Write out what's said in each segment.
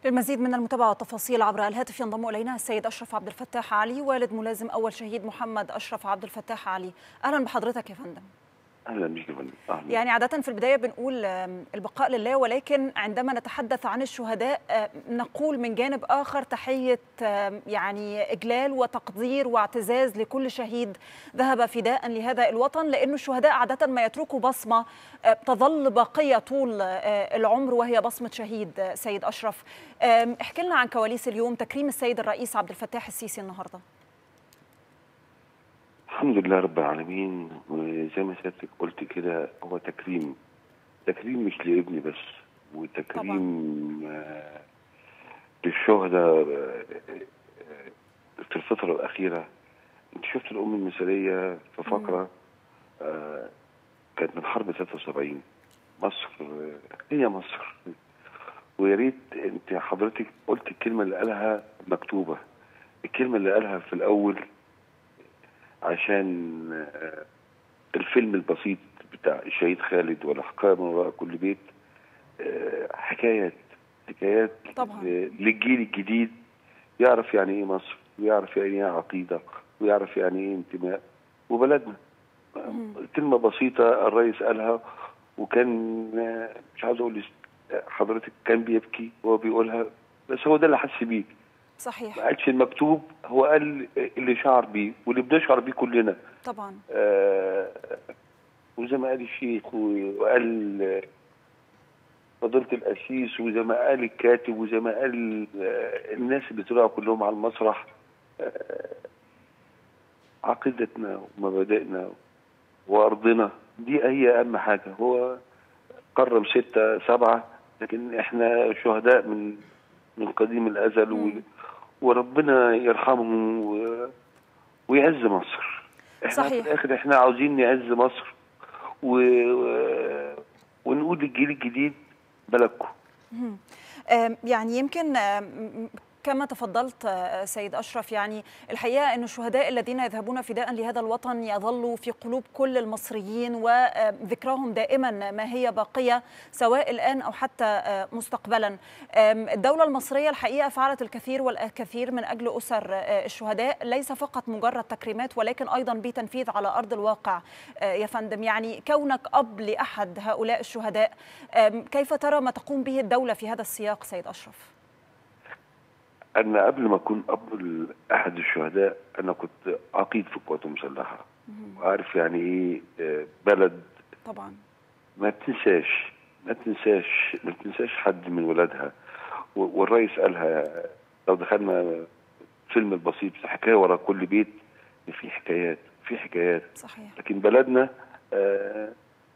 للمزيد من المتابعة والتفاصيل عبر الهاتف ينضم إلينا السيد أشرف عبد الفتاح علي والد ملازم أول شهيد محمد أشرف عبد الفتاح علي أهلا بحضرتك يا فندم اهلا بك يا فندم اهلا يعني عادة في البداية بنقول البقاء لله ولكن عندما نتحدث عن الشهداء نقول من جانب آخر تحية يعني إجلال وتقدير واعتزاز لكل شهيد ذهب فداء لهذا الوطن لأن الشهداء عادة ما يتركوا بصمة تظل باقية طول العمر وهي بصمة شهيد سيد أشرف احكي لنا عن كواليس اليوم تكريم السيد الرئيس عبد الفتاح السيسي النهارده الحمد لله رب العالمين وزي ما سيادتك قلت كده هو تكريم تكريم مش لابني بس وتكريم آه للشهداء آه في الفترة الأخيرة أنت شفت الأم المثالية في فقرة آه كانت من حرب 73 مصر هي مصر ويا ريت أنت حضرتك قلت الكلمة اللي قالها مكتوبة الكلمة اللي قالها في الأول عشان الفيلم البسيط بتاع الشهيد خالد والحكايه من وراء كل بيت حكايات حكايات طبعا للجيل الجديد يعرف يعني ايه مصر ويعرف يعني ايه عقيده ويعرف يعني ايه انتماء وبلدنا كلمه بسيطه الرئيس قالها وكان مش عاوز اقول حضرتك كان بيبكي وهو بيقولها بس هو ده اللي حس بيه صحيح ما قالش المكتوب هو قال اللي شعر بيه واللي بنشعر بيه كلنا طبعا آه وزي ما قال الشيخ وقال فضيله القسيس وزي ما قال الكاتب وزي ما قال الناس اللي طلعوا كلهم على المسرح آه عقيدتنا ومبادئنا وارضنا دي هي اهم حاجه هو كرم سته سبعه لكن احنا شهداء من من قديم الازل و... وربنا يرحمهم و... ويعز مصر احنا صحيح. في الاخر احنا عاوزين نعز مصر و... ونقول للجيل الجديد بلدكم يعني يمكن كما تفضلت سيد أشرف يعني الحقيقة أن الشهداء الذين يذهبون فداء لهذا الوطن يظلوا في قلوب كل المصريين وذكراهم دائما ما هي باقية سواء الآن أو حتى مستقبلا الدولة المصرية الحقيقة فعلت الكثير والكثير من أجل أسر الشهداء ليس فقط مجرد تكريمات ولكن أيضا بتنفيذ على أرض الواقع يا فندم يعني كونك أب لأحد هؤلاء الشهداء كيف ترى ما تقوم به الدولة في هذا السياق سيد أشرف؟ انا قبل ما اكون اب لاحد الشهداء انا كنت عقيد في القوات المسلحه وعارف يعني ايه بلد طبعا ما تنساش ما تنساش ما تنساش حد من ولادها والرئيس قالها لو دخلنا فيلم البسيط حكايه ورا كل بيت في حكايات في حكايات صحيح لكن بلدنا آه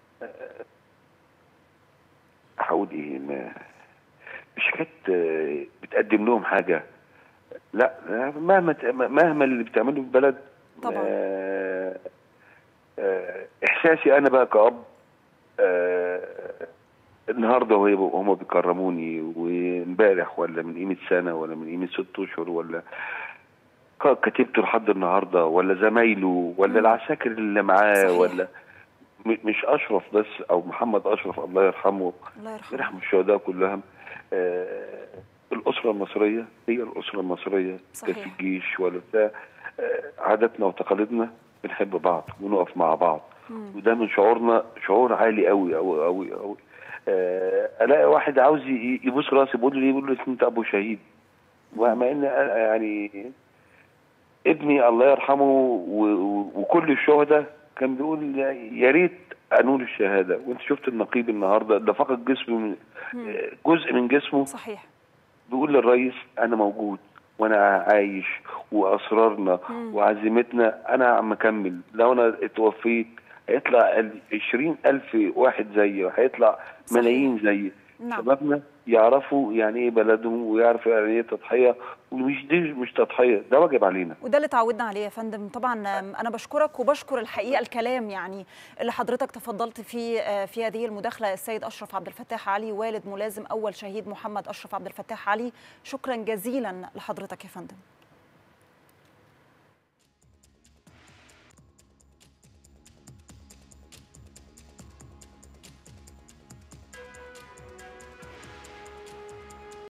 هقول ايه ما مش حكايه بتقدم لهم حاجه لا مهما مهما اللي بتعمله في البلد طبعا آه آه احساسي انا بقى كاب آه النهارده وهم بيكرموني وامبارح ولا من قيمه سنه ولا من قيمه ست اشهر ولا كتبته لحد النهارده ولا زمايله ولا العساكر اللي معاه ولا مش اشرف بس او محمد اشرف الله يرحمه الله يرحمه يرحم الشهداء كلهم آه الاسره المصريه هي الاسره المصريه صحيح. في الجيش ولا بتاع آه عاداتنا وتقاليدنا بنحب بعض ونقف مع بعض مم. وده من شعورنا شعور عالي قوي قوي قوي قوي آه الاقي واحد عاوز يبوس راسي بيقول لي بيقول لي انت ابو شهيد ومع ان يعني ابني الله يرحمه وكل الشهداء كان بيقول يا ريت انول الشهاده وانت شفت النقيب النهارده ده فقد جسمه من جزء من جسمه صحيح بيقول للرئيس انا موجود وانا عايش واسرارنا مم. وعزيمتنا انا عم اكمل لو انا اتوفيت هيطلع عشرين ألف واحد زيي هيطلع ملايين زيي نعم. شبابنا يعرفوا يعني ايه بلدهم ويعرفوا يعني ايه تضحيه ومش دي مش تضحيه ده واجب علينا وده اللي تعودنا عليه يا فندم طبعا انا بشكرك وبشكر الحقيقه الكلام يعني اللي حضرتك تفضلت فيه في هذه المداخله السيد اشرف عبد الفتاح علي والد ملازم اول شهيد محمد اشرف عبد الفتاح علي شكرا جزيلا لحضرتك يا فندم